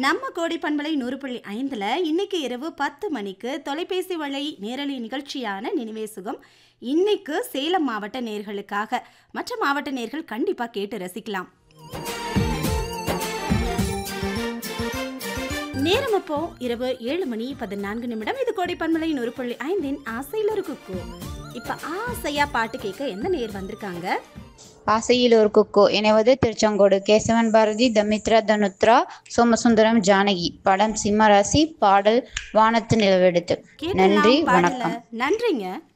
நம்ம கோடி பண்பலை நூறு புள்ளி ஐந்தில் இன்னைக்கு இரவு பத்து மணிக்கு தொலைபேசி வழி நேரலை நிகழ்ச்சியான நினைவே சுகம் இன்னைக்கு சேலம் மாவட்ட நேர்களுக்காக மற்ற மாவட்ட நேர்கள் கண்டிப்பாக கேட்டு ரசிக்கலாம் நேரம் அப்போ இரவு ஏழு மணி பதினான்கு நிமிடம் இது கோடி பண்பலை நூறு புள்ளி ஐந்தின் ஆசையில் ஒரு குக்கு இப்போ ஆசையா பாட்டு கேட்க எந்த நேர் வந்திருக்காங்க ஆசையில் ஒரு குக்கு இணைவது திருச்செங்கோடு கேசவன் பாரதி தமித்ரா தனுத்ரா சோமசுந்தரம் ஜானகி படம் சிம்மராசி பாடல் வானத்து நிலவெடுத்து கேட்டலாம் நன்றி பாடல வணக்கம் நன்றிங்க